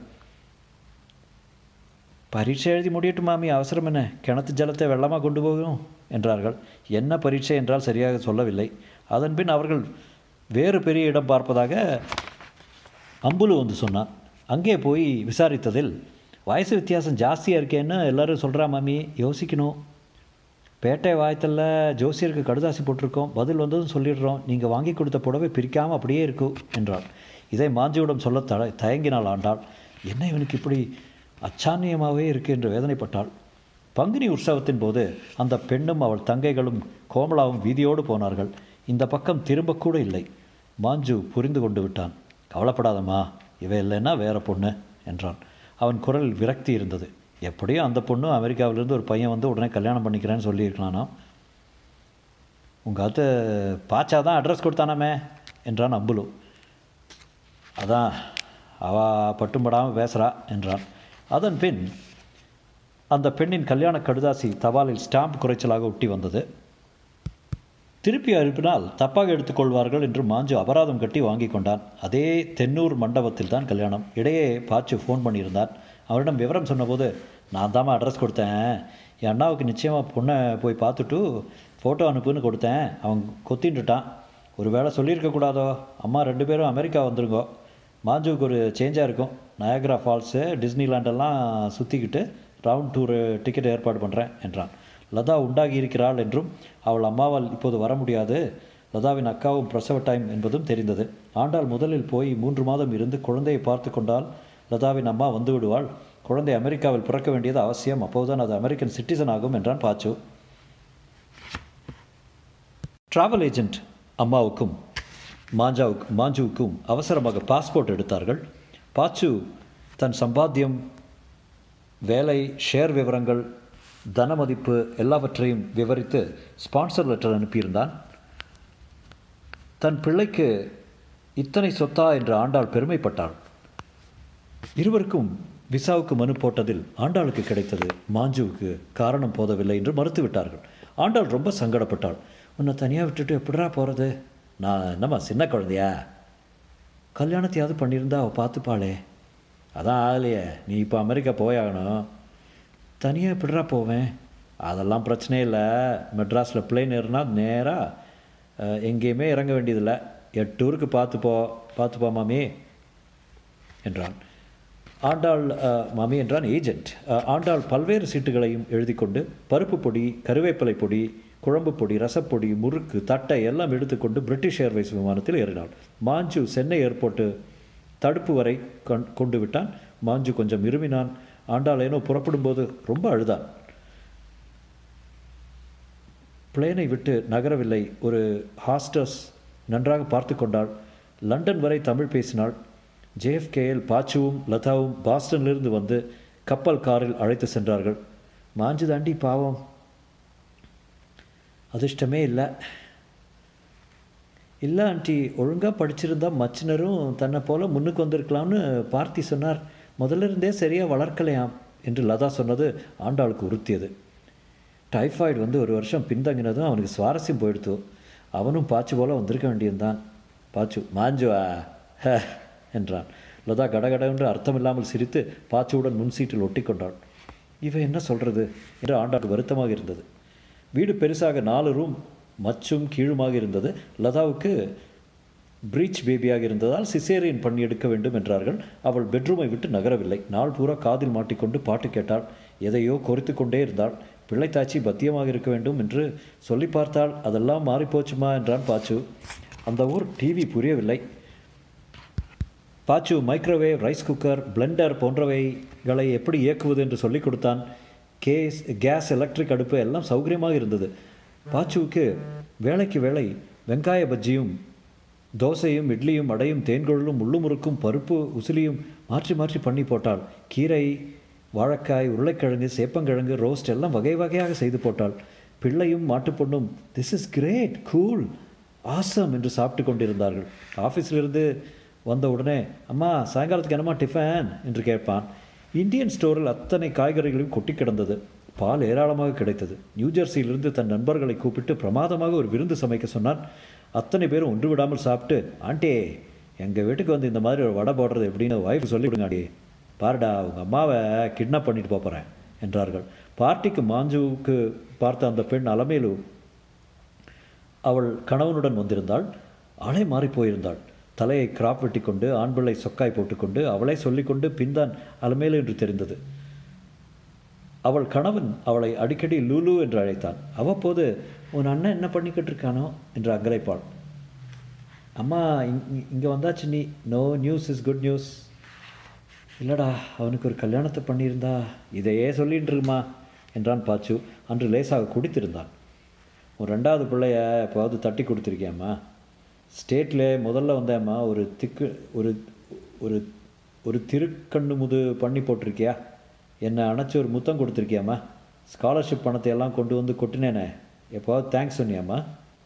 பரீட்சை எழுதி முடியட்டும் மாமி அவசரம் என்ன கிணத்து ஜலத்தை வெள்ளமாக கொண்டு போகும் என்றார்கள் என்ன பரீட்சை என்றால் சரியாக சொல்லவில்லை அதன்பின் அவர்கள் வேறு பெரிய இடம் பார்ப்பதாக அம்புலு வந்து சொன்னான் அங்கே போய் விசாரித்ததில் வயசு வித்தியாசம் ஜாஸ்தியாக இருக்கேன்னு எல்லாரும் சொல்கிறா மாமி யோசிக்கணும் பேட்டை வாய்த்தல்ல ஜோசியருக்கு கடுதாசி போட்டிருக்கோம் பதில் வந்ததும் சொல்லிடுறோம் நீங்கள் வாங்கி கொடுத்த புடவை பிரிக்காமல் அப்படியே இருக்கும் என்றாள் இதை மாஞ்சியிடம் சொல்ல தட தயங்கினாள் ஆண்டாள் என்ன இவனுக்கு இப்படி அச்சான்யமாகவே இருக்கு என்று வேதனைப்பட்டாள் பங்குனி உற்சவத்தின் போது அந்த பெண்ணும் அவள் தங்கைகளும் கோமலாவும் வீதியோடு போனார்கள் இந்த பக்கம் திரும்பக்கூட இல்லை மாஞ்சு புரிந்து கொண்டு விட்டான் கவலைப்படாதம்மா இவ இல்லைன்னா வேற பொண்ணு என்றான் அவன் குரலில் விரக்தி இருந்தது எப்படியும் அந்த பொண்ணு அமெரிக்காவிலிருந்து ஒரு பையன் வந்து உடனே கல்யாணம் பண்ணிக்கிறேன்னு சொல்லியிருக்கலானா உங்கள் அத்தை பாச்சா தான் அட்ரஸ் கொடுத்தானாமே என்றான் அம்புலு அதான் அவ பட்டும்படாமல் பேசுகிறா என்றான் அதன் பின் அந்த பெண்ணின் கல்யாண கடுதாசி தபாலில் ஸ்டாம்ப் குறைச்சலாக ஒட்டி வந்தது திருப்பி அனுப்பினால் தப்பாக எடுத்துக்கொள்வார்கள் என்று மாஞ்சு அபராதம் கட்டி வாங்கி கொண்டான் அதே தென்னூர் மண்டபத்தில் தான் கல்யாணம் இடையே பாச்சு ஃபோன் பண்ணியிருந்தான் அவரிடம் விவரம் சொன்னபோது நான் தாம்மா அட்ரஸ் கொடுத்தேன் என் அண்ணாவுக்கு நிச்சயமாக பொண்ணை போய் பார்த்துட்டு ஃபோட்டோ அனுப்புன்னு கொடுத்தேன் அவன் கொத்தின்ட்டுட்டான் ஒரு வேளை சொல்லியிருக்கக்கூடாதோ அம்மா ரெண்டு பேரும் அமெரிக்கா வந்துருங்கோ மாஞ்சுவுக்கு ஒரு சேஞ்சாக இருக்கும் நயக்ரா ஃபால்ஸு டிஸ்னிலாண்டெல்லாம் சுற்றிக்கிட்டு ரவுண்ட் டூரு டிக்கெட் ஏற்பாடு பண்ணுறேன் என்றான் லதா உண்டாகி இருக்கிறாள் என்றும் அவள் அம்மாவால் இப்போது வர முடியாது லதாவின் அக்காவும் பிரசவ டைம் என்பதும் தெரிந்தது ஆண்டாள் முதலில் போய் மூன்று மாதம் இருந்து குழந்தையை பார்த்து கொண்டால் லதாவின் அம்மா வந்து விடுவாள் குழந்தை அமெரிக்காவில் பிறக்க வேண்டியது அவசியம் அப்போதுதான் அது அமெரிக்கன் சிட்டிசன் ஆகும் என்றான் பாச்சு டிராவல் ஏஜென்ட் அம்மாவுக்கும் மாஞ்சாவுக்கு மாஞ்சுவுக்கும் அவசரமாக பாஸ்போர்ட் எடுத்தார்கள் பாச்சு தன் சம்பாத்தியம் வேலை ஷேர் விவரங்கள் தன மதிப்பு எல்லாவற்றையும் விவரித்து ஸ்பான்சர் லெட்டர் அனுப்பியிருந்தான் தன் பிள்ளைக்கு இத்தனை சொத்தா என்று ஆண்டாள் பெருமைப்பட்டாள் இருவருக்கும் விசாவுக்கு மனு போட்டதில் ஆண்டாளுக்கு கிடைத்தது மாஞ்சுவுக்கு காரணம் போதவில்லை என்று மறுத்துவிட்டார்கள் ஆண்டாள் ரொம்ப சங்கடப்பட்டாள் உன்னை தனியாக விட்டுட்டு எப்படிடா போகிறது நான் என்னம்மா சின்ன குழந்தையா கல்யாணத்தையாவது பண்ணியிருந்தா அவள் பார்த்துப்பாளே அதான் ஆகலையே நீ இப்போ அமெரிக்கா போயாகணும் தனியாக எப்படிடா போவேன் அதெல்லாம் பிரச்சனை இல்லை மெட்ராஸில் பிளேன் ஏறினா நேராக எங்கேயுமே இறங்க வேண்டியதில்லை எட்டு ஊருக்கு பார்த்துப்போ பார்த்துப்போ மாமி என்றான் ஆண்டாள் அஹ், மாமி என்றான் ஏஜென்ட் அஹ், ஆண்டாள் பல்வேறு சீட்டுகளையும் எழுதி கொண்டு பருப்பு பொடி கருவேப்பிலை பொடி குழம்பு பொடி ரசப்பொடி முறுக்கு தட்டை எல்லாம் எடுத்துக்கொண்டு பிரிட்டிஷ் ஏர்வைஸ் விமானத்தில் ஏறினாள் மாஞ்சு சென்னை ஏர்போர்ட்டு தடுப்பு வரை கொண் கொண்டு விட்டான் மாஞ்சு கொஞ்சம் இருமினான் ஆண்டாள் ஏனோ புறப்படும்போது ரொம்ப அழுதான் பிளேனை விட்டு நகரவில்லை ஒரு ஹாஸ்டர்ஸ் நன்றாக பார்த்து கொண்டாள் லண்டன் வரை தமிழ் பேசினாள் ஜேஎஃப்கேஎல் பாச்சுவும் லதாவும் பாஸ்டனிலிருந்து வந்து கப்பல் காரில் அழைத்து சென்றார்கள் மாஞ்சு தாண்டி பாவம் அதிர்ஷ்டமே இல்லை இல்லை ஆண்டி ஒழுங்காக படிச்சிருந்தா மச்சினரும் தன்னை போல முன்னுக்கு வந்திருக்கலாம்னு பார்த்தி சொன்னார் முதல்ல இருந்தே சரியாக வளர்க்கலையாம் என்று லதா சொன்னது ஆண்டாளுக்கு உறுத்தியது டைஃபாய்டு வந்து ஒரு வருஷம் பின்தங்கினதும் அவனுக்கு சுவாரஸ்யம் போயிடுத்து அவனும் பாச்சு போல வந்திருக்க வேண்டியதுதான் பாச்சு மாஞ்சுவா ஹ என்றான் லதா கடகடென்று அர்த்தமில்லாமல் சிரித்து பாச்சுவுடன் முன் சீட்டில் ஒட்டி கொண்டாள் இவன் என்ன சொல்கிறது என்று ஆண்டாளுக்கு வருத்தமாக இருந்தது வீடு பெருசாக நாலு ரூம் மச்சும் கீழுமாக இருந்தது லதாவுக்கு பிரீச் பேபியாக இருந்ததால் சிசேரியன் பண்ணி எடுக்க வேண்டும் என்றார்கள் அவள் பெட்ரூமை விட்டு நகரவில்லை நாள் பூரா காதில் மாட்டிக்கொண்டு பாட்டு கேட்டாள் எதையோ கொறித்து கொண்டே இருந்தாள் பிள்ளைத்தாச்சி பத்தியமாக இருக்க வேண்டும் என்று சொல்லி பார்த்தாள் அதெல்லாம் மாறிப்போச்சுமா என்றான் பாச்சு அந்த ஊர் டிவி புரியவில்லை பாச்சு மைக்ரோவேவ் ரைஸ் குக்கர் பிளெண்டர் போன்றவைகளை எப்படி இயக்குவது என்று சொல்லிக் கொடுத்தான் கேஸ் கேஸ் எலக்ட்ரிக் அடுப்பு எல்லாம் சௌகரியமாக இருந்தது பாச்சுவுக்கு வேலைக்கு வேலை வெங்காய பஜ்ஜியும் தோசையும் இட்லியும் அடையும் தேன்குழலும் முள்ளுமுறுக்கும் பருப்பு உசிலியும் மாற்றி மாற்றி பண்ணி போட்டாள் கீரை வாழைக்காய் உருளைக்கிழங்கு சேப்பங்கிழங்கு ரோஸ்ட் எல்லாம் வகை வகையாக செய்து போட்டாள் பிள்ளையும் மாட்டுப்பொண்ணும் this is great cool awesome என்று சாப்பிட்டு கொண்டிருந்தார்கள் ஆஃபீஸிலிருந்து வந்த உடனே அம்மா சாயங்காலத்துக்கு என்னம்மா டிஃபன் என்று கேட்பான் இந்தியன் ஸ்டோரில் அத்தனை காய்கறிகளையும் கொட்டி கிடந்தது பால் ஏராளமாக கிடைத்தது நியூஜெர்சியிலிருந்து தன் நண்பர்களை கூப்பிட்டு பிரமாதமாக ஒரு விருந்து சமைக்க சொன்னான் அத்தனை பேரும் ஒன்று விடாமல் சாப்பிட்டு ஆண்டே எங்கள் வீட்டுக்கு வந்து இந்த மாதிரி ஒரு வடை போடுறது எப்படின்னு ஒய்ஃப் சொல்லி விடுங்காடி பாருடா உங்கள் அம்மாவை கிட்னாப் பண்ணிட்டு போப் போகிறேன் என்றார்கள் பார்ட்டிக்கு மாஞ்சுவுக்கு பார்த்த அந்த பெண் அலமேலு அவள் கணவனுடன் வந்திருந்தாள் ஆளே மாறிப் போயிருந்தாள் தலையை கிராப் வெட்டி கொண்டு ஆண் பிள்ளை சொக்காய் போட்டுக்கொண்டு அவளே சொல்லிக்கொண்டு பின்தான் அலமேலு என்று தெரிந்தது அவள் கணவன் அவளை அடிக்கடி லூலு என்று அழைத்தான் அவ்வப்போது உன் அண்ணன் என்ன பண்ணிக்கிட்டு இருக்கானோ என்று அங்கலைப்பாள் அம்மா இங்கே வந்தாச்சு நீ no news is good news இல்லைடா அவனுக்கு ஒரு கல்யாணத்தை பண்ணியிருந்தா இதையே சொல்லிட்டு இருக்குமா என்றான் பாச்சு அன்று லேசாக குடித்திருந்தான் உன் ரெண்டாவது பிள்ளைய எப்போவாவது தட்டி கொடுத்துருக்கியாம்மா ஸ்டேட்டில் முதல்ல வந்தேம்மா ஒரு திக்கு ஒரு ஒரு ஒரு திருக்கண்ணு முது பண்ணி போட்டிருக்கியா என்னை அணைச்சி ஒரு முத்தம் கொடுத்துருக்கியாம்மா ஸ்காலர்ஷிப் பணத்தை எல்லாம் கொண்டு வந்து கொட்டினேனே எப்போவாவது தேங்க்ஸ் சொன்னியாம்மா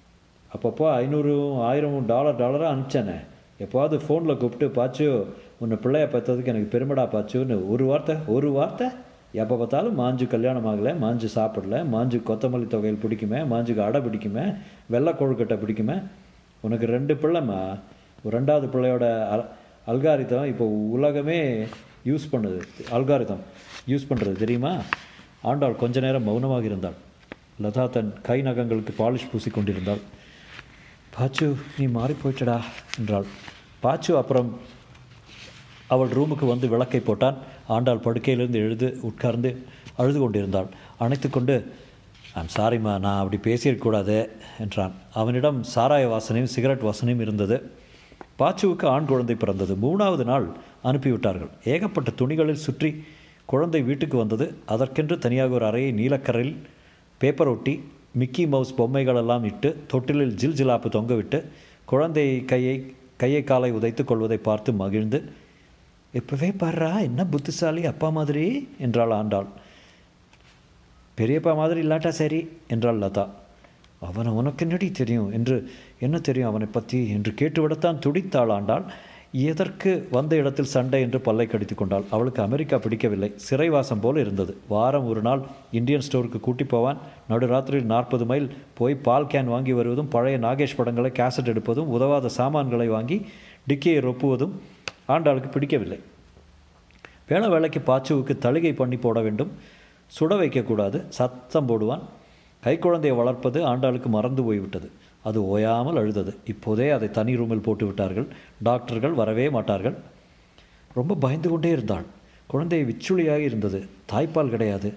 அப்பப்போ ஐநூறும் ஆயிரமும் டாலர் டாலராக அனுப்பிச்சானே எப்போவாவது ஃபோனில் கூப்பிட்டு பாச்சு உன்னை பிள்ளைய பார்த்ததுக்கு எனக்கு பெருமைடா பாச்சுன்னு ஒரு வார்த்தை ஒரு வார்த்தை எப்போ பார்த்தாலும் மாஞ்சு கல்யாணம் ஆகலை மாஞ்சு சாப்பிடல மாஞ்சு கொத்தமல்லி தொகையில் பிடிக்குமே மாஞ்சுக்கு அடை பிடிக்குமே வெள்ளை கொழுக்கட்டை பிடிக்குமே உனக்கு ரெண்டு பிள்ளைம்மா ஒரு ரெண்டாவது பிள்ளையோட அல் அல்காரிதம் இப்போ உலகமே யூஸ் பண்ணுது அல்காரிதம் யூஸ் பண்ணுறது தெரியுமா ஆண்டாள் கொஞ்ச நேரம் மௌனமாக இருந்தாள் லதா தன் கை நகங்களுக்கு பாலிஷ் பூசி கொண்டிருந்தாள் பாச்சு நீ மாறி போயிட்டடா என்றாள் பாச்சு அப்புறம் அவள் ரூமுக்கு வந்து விளக்கை போட்டான் ஆண்டாள் படுக்கையிலிருந்து எழுது உட்கார்ந்து அழுது கொண்டிருந்தாள் அணைத்து கொண்டு ஐம் சாரிம்மா நான் அப்படி பேசியிருக்கக்கூடாது என்றான் அவனிடம் சாராய வாசனையும் சிகரெட் வாசனையும் இருந்தது பாச்சுவுக்கு ஆண் குழந்தை பிறந்தது மூணாவது நாள் அனுப்பிவிட்டார்கள் ஏகப்பட்ட துணிகளில் சுற்றி குழந்தை வீட்டுக்கு வந்தது அதற்கென்று தனியாக ஒரு அறையை நீலக்கரையில் பேப்பர் ஒட்டி மிக்கி மவுஸ் பொம்மைகளெல்லாம் இட்டு தொட்டிலில் ஜில் ஜிலாப்பு தொங்கவிட்டு குழந்தை கையை கையை காலை உதைத்து கொள்வதை பார்த்து மகிழ்ந்து இப்போவே பாடுறா என்ன புத்திசாலி அப்பா மாதிரி என்றாள் ஆண்டாள் பெரியப்பா மாதிரி இல்லாட்டா சரி என்றாள் லதா அவனை உனக்கு என்னடி தெரியும் என்று என்ன தெரியும் அவனை பற்றி என்று கேட்டுவிடத்தான் துடித்தாள் ஆண்டாள் எதற்கு வந்த இடத்தில் சண்டை என்று பல்லை கடித்து கொண்டாள் அவளுக்கு அமெரிக்கா பிடிக்கவில்லை சிறைவாசம் போல் இருந்தது வாரம் ஒரு நாள் இந்தியன் ஸ்டோருக்கு கூட்டி போவான் நடுராத்திரியில் நாற்பது மைல் போய் பால் கேன் வாங்கி வருவதும் பழைய நாகேஷ் படங்களை கேசட் எடுப்பதும் உதவாத சாமான்களை வாங்கி டிக்கியை ரொப்புவதும் ஆண்டாளுக்கு பிடிக்கவில்லை வேளை வேலைக்கு பாச்சுவுக்கு தளிகை பண்ணி போட வேண்டும் சுட வைக்கக்கூடாது சத்தம் போடுவான் கைக்குழந்தையை வளர்ப்பது ஆண்டாளுக்கு மறந்து போய்விட்டது அது ஓயாமல் அழுதது இப்போதே அதை தனி ரூமில் போட்டு விட்டார்கள் டாக்டர்கள் வரவே மாட்டார்கள் ரொம்ப பயந்து கொண்டே இருந்தாள் குழந்தை விச்சுளியாக இருந்தது தாய்ப்பால் கிடையாது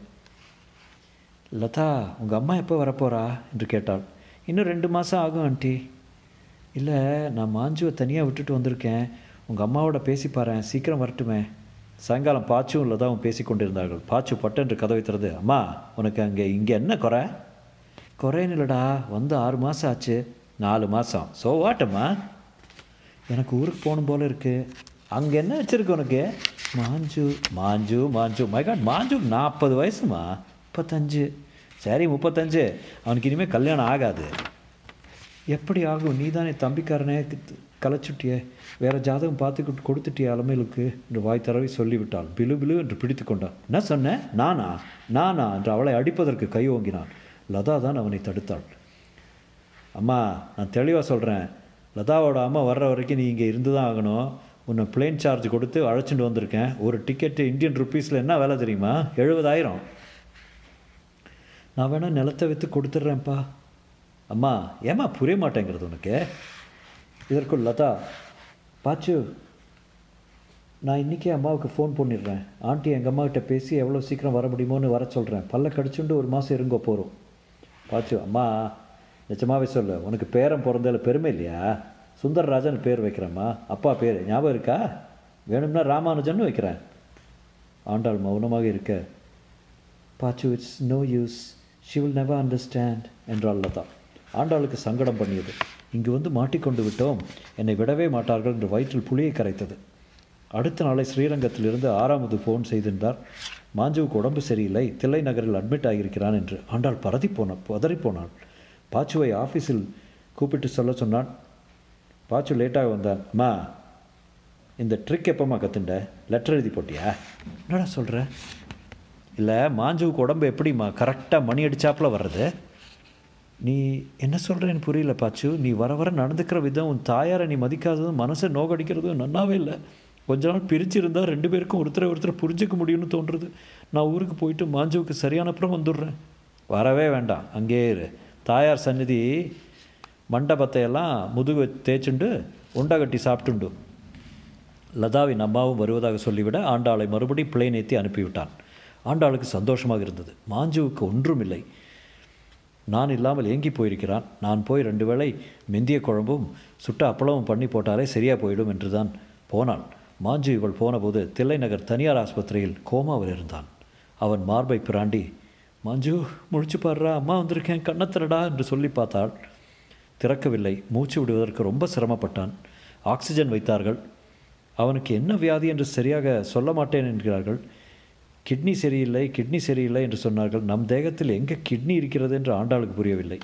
லதா உங்கள் அம்மா எப்போ வரப்போறா என்று கேட்டாள் இன்னும் ரெண்டு மாதம் ஆகும் ஆண்டி இல்லை நான் மாஞ்சுவை தனியாக விட்டுட்டு வந்திருக்கேன் உங்கள் அம்மாவோட பேசி பாறேன் சீக்கிரம் வரட்டுமே சாயங்காலம் பாச்சும் லதாவும் பேசி கொண்டிருந்தார்கள் பாச்சு பட்டென்று கதவை திறந்து அம்மா உனக்கு அங்கே இங்கே என்ன குறை குறைன்னு இல்லைடா வந்து ஆறு மாதம் ஆச்சு நாலு மாதம் ஸோ வாட்டம்மா எனக்கு ஊருக்கு போகணும் போல இருக்கு அங்கே என்ன வச்சிருக்கு உனக்கு மாஞ்சு மாஞ்சு மாஞ்சு மை காட் மாஞ்சு நாற்பது வயசுமா முப்பத்தஞ்சு சரி முப்பத்தஞ்சு அவனுக்கு இனிமேல் கல்யாணம் ஆகாது எப்படி ஆகும் நீ தானே தம்பிக்காரனே கலைச்சுட்டியே வேற ஜாதகம் பார்த்து கொடுத்துட்டிய அலமையிலுக்கு என்று வாய் தடவை சொல்லிவிட்டாள் பிலு பிலு என்று பிடித்து கொண்டான் என்ன சொன்னேன் நானா நானா என்று அவளை அடிப்பதற்கு கை ஓங்கினான் லதா தான் அவனை தடுத்தாள் அம்மா நான் தெளிவாக சொல்கிறேன் லதாவோட அம்மா வர்ற வரைக்கும் நீ இங்கே இருந்து தான் ஆகணும் உன்னை பிளேன் சார்ஜ் கொடுத்து அழைச்சிட்டு வந்திருக்கேன் ஒரு டிக்கெட்டு இந்தியன் ருப்பீஸில் என்ன வேலை தெரியுமா எழுபதாயிரம் நான் வேணால் நிலத்தை விற்று கொடுத்துட்றேன்ப்பா அம்மா ஏம்மா புரிய மாட்டேங்கிறது உனக்கு இதற்குள் லதா பாச்சு நான் இன்றைக்கே அம்மாவுக்கு ஃபோன் பண்ணிடுறேன் ஆண்டி எங்கள் அம்மாக்கிட்ட பேசி எவ்வளோ சீக்கிரம் வர முடியுமோன்னு வர சொல்கிறேன் பல்ல கடிச்சுண்டு ஒரு மாதம் இருங்கோ போகிறோம் பாச்சு அம்மா நிஜமாவே சொல்லு உனக்கு பேரன் பிறந்ததில் பெருமை இல்லையா சுந்தரராஜன் பேர் வைக்கிறேம்மா அப்பா பேர் ஞாபகம் இருக்கா வேணும்னா ராமானுஜன் வைக்கிறேன் ஆண்டாள் மௌனமாக இருக்க பாச்சு it's no use she will never understand என்றாள் லதா ஆண்டாளுக்கு சங்கடம் பண்ணியது இங்கு வந்து மாட்டிக்கொண்டு விட்டோம் என்னை விடவே மாட்டார்கள் என்று வயிற்றில் புளியை கரைத்தது அடுத்த நாளை ஸ்ரீரங்கத்திலிருந்து ஆறாவது ஃபோன் செய்திருந்தார் மாஞ்சுவுக்கு உடம்பு சரியில்லை தில்லை நகரில் அட்மிட் ஆகியிருக்கிறான் என்று ஆண்டாள் பரதி போன பதறிப்போனாள் பாச்சுவை ஆஃபீஸில் கூப்பிட்டு சொல்ல சொன்னான் பாச்சு லேட்டாக வந்தான் அம்மா இந்த ட்ரிக் எப்போம்மா கற்றுண்ட லெட்டர் எழுதி போட்டியா என்னடா சொல்கிற இல்லை மாஞ்சுவுக்கு உடம்பு எப்படிம்மா கரெக்டாக மணி அடிச்சாப்புல வர்றது நீ என்ன சொல்கிறேன்னு புரியல பாச்சு நீ வர வர நடந்துக்கிற விதம் உன் தாயாரை நீ மதிக்காததும் மனசை நோகடிக்கிறதும் நன்னாவே இல்லை கொஞ்ச நாள் பிரிச்சிருந்தால் ரெண்டு பேருக்கும் ஒருத்தரை ஒருத்தர் புரிஞ்சிக்க முடியும்னு தோன்றுறது நான் ஊருக்கு போயிட்டு மாஞ்சுவுக்கு சரியான அப்புறம் வந்துடுறேன் வரவே வேண்டாம் அங்கேயே இரு தாயார் சந்நிதி மண்டபத்தையெல்லாம் முதுகு தேய்ச்சுண்டு உண்டை கட்டி சாப்பிட்டுண்டு லதாவின் அம்மாவும் வருவதாக சொல்லிவிட ஆண்டாளை மறுபடி பிளேன் ஏற்றி அனுப்பிவிட்டான் ஆண்டாளுக்கு சந்தோஷமாக இருந்தது மாஞ்சுவுக்கு ஒன்றுமில்லை நான் இல்லாமல் ஏங்கி போயிருக்கிறான் நான் போய் ரெண்டு வேளை மெந்திய குழம்பும் சுட்ட அப்பளமும் பண்ணி போட்டாலே சரியாக போயிடும் என்று தான் போனாள் மாஞ்சு இவள் போனபோது தில்லை நகர் தனியார் ஆஸ்பத்திரியில் கோமாவில் இருந்தான் அவன் மார்பை பிராண்டி மாஞ்சு முழிச்சு பாடுறா அம்மா வந்திருக்கேன் கண்ணத்திரடா என்று சொல்லி பார்த்தாள் திறக்கவில்லை மூச்சு விடுவதற்கு ரொம்ப சிரமப்பட்டான் ஆக்சிஜன் வைத்தார்கள் அவனுக்கு என்ன வியாதி என்று சரியாக சொல்ல மாட்டேன் என்கிறார்கள் கிட்னி சரியில்லை கிட்னி சரியில்லை என்று சொன்னார்கள் நம் தேகத்தில் எங்கே கிட்னி இருக்கிறது என்று ஆண்டாளுக்கு புரியவில்லை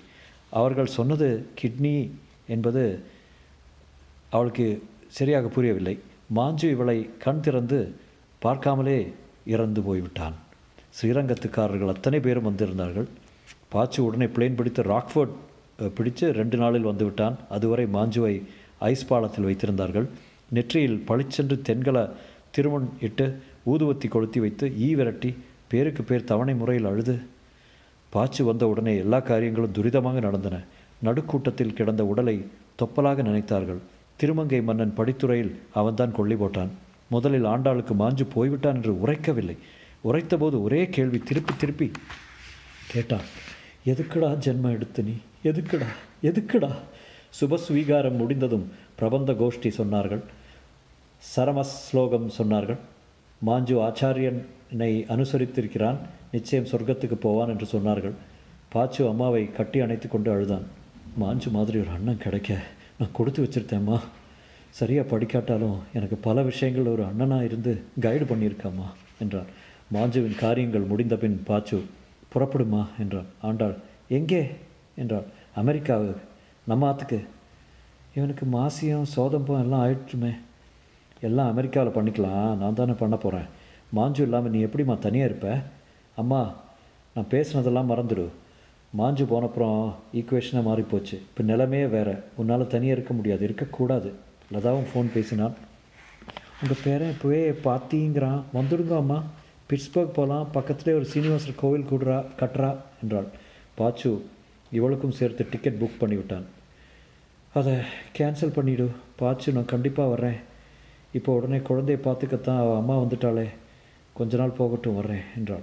அவர்கள் சொன்னது கிட்னி என்பது அவளுக்கு சரியாக புரியவில்லை மாஞ்சு இவளை கண் திறந்து பார்க்காமலே இறந்து போய்விட்டான் ஸ்ரீரங்கத்துக்காரர்கள் அத்தனை பேரும் வந்திருந்தார்கள் பாச்சு உடனே பிளேன் பிடித்து ராக்ஃபோர்ட் அஹ், பிடித்து ரெண்டு நாளில் வந்து விட்டான் அதுவரை மாஞ்சுவை ஐஸ் பாலத்தில் வைத்திருந்தார்கள் நெற்றியில் பளிச்சென்று தென்கல திருமண் இட்டு ஊதுவத்தி கொளுத்தி வைத்து ஈ விரட்டி பேருக்கு பேர் தவணை முறையில் அழுது பாச்சு வந்த உடனே எல்லா காரியங்களும் துரிதமாக நடந்தன நடுக்கூட்டத்தில் கிடந்த உடலை தொப்பலாக நினைத்தார்கள் திருமங்கை மன்னன் படித்துறையில் அவன்தான் கொள்ளி போட்டான் முதலில் ஆண்டாளுக்கு மாஞ்சு போய்விட்டான் என்று உரைக்கவில்லை உரைத்தபோது ஒரே கேள்வி திருப்பி திருப்பி கேட்டான் எதுக்குடா ஜென்மம் எடுத்து நீ எதுக்குடா எதுக்குடா சுபஸ்வீகாரம் முடிந்ததும் பிரபந்த கோஷ்டி சொன்னார்கள் சரம ஸ்லோகம் சொன்னார்கள் மாஞ்சு ஆச்சாரியனை அனுசரித்திருக்கிறான் நிச்சயம் சொர்க்கத்துக்கு போவான் என்று சொன்னார்கள் பாச்சு அம்மாவை கட்டி அணைத்து கொண்டு அழுதான் மாஞ்சு மாதிரி ஒரு அண்ணன் கிடைக்க நான் கொடுத்து வச்சிருத்தேம்மா சரியாக படிக்காட்டாலும் எனக்கு பல விஷயங்கள் ஒரு அண்ணனாக இருந்து கைடு பண்ணியிருக்காம்மா என்றார் மாஞ்சுவின் காரியங்கள் முடிந்த பின் பாச்சு புறப்படுமா என்றான் ஆண்டாள் எங்கே என்றாள் அமெரிக்காவு நம்ம ஆத்துக்கு இவனுக்கு மாசியம் சோதம்பம் எல்லாம் ஆயிடுச்சுமே எல்லாம் அமெரிக்காவில் பண்ணிக்கலாம் நான் தானே பண்ண போகிறேன் மாஞ்சு இல்லாமல் நீ எப்படிம்மா தனியாக இருப்ப அம்மா நான் பேசுனதெல்லாம் மறந்துடு மாஞ்சு போனப்புறம் ஈக்குவேஷனாக மாறிப்போச்சு இப்போ நிலைமையே வேறு உன்னால் தனியாக இருக்க முடியாது இருக்கக்கூடாது லதாவும் ஃபோன் பேசினான் உங்கள் பேரன் இப்போவே பாத்திங்கிறான் வந்துடுங்க அம்மா பிட்ஸ்பர்க் போகலாம் பக்கத்துலேயே ஒரு சீனிவாசர் கோவில் கூடுறா கட்டுறா என்றாள் பாச்சு இவளுக்கும் சேர்த்து டிக்கெட் புக் பண்ணிவிட்டான் அதை கேன்சல் பண்ணிவிடு பாச்சு நான் கண்டிப்பாக வர்றேன் இப்போ உடனே குழந்தையை பார்த்துக்கத்தான் அவள் அம்மா வந்துட்டாளே கொஞ்ச நாள் போகட்டும் வர்றேன் என்றாள்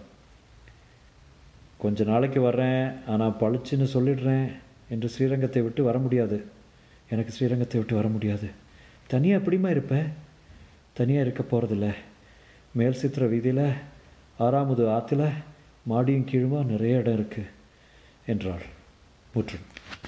கொஞ்ச நாளைக்கு வர்றேன் ஆனால் பளிச்சுன்னு சொல்லிடுறேன் என்று ஸ்ரீரங்கத்தை விட்டு வர முடியாது எனக்கு ஸ்ரீரங்கத்தை விட்டு வர முடியாது தனியாக எப்படிம்மா இருப்பேன் தனியாக இருக்க போகிறதில்ல மேல் சித்திர வீதியில் ஆறாமது ஆற்றுல மாடியும் கீழுமா நிறைய இடம் இருக்குது என்றாள் முற்றும்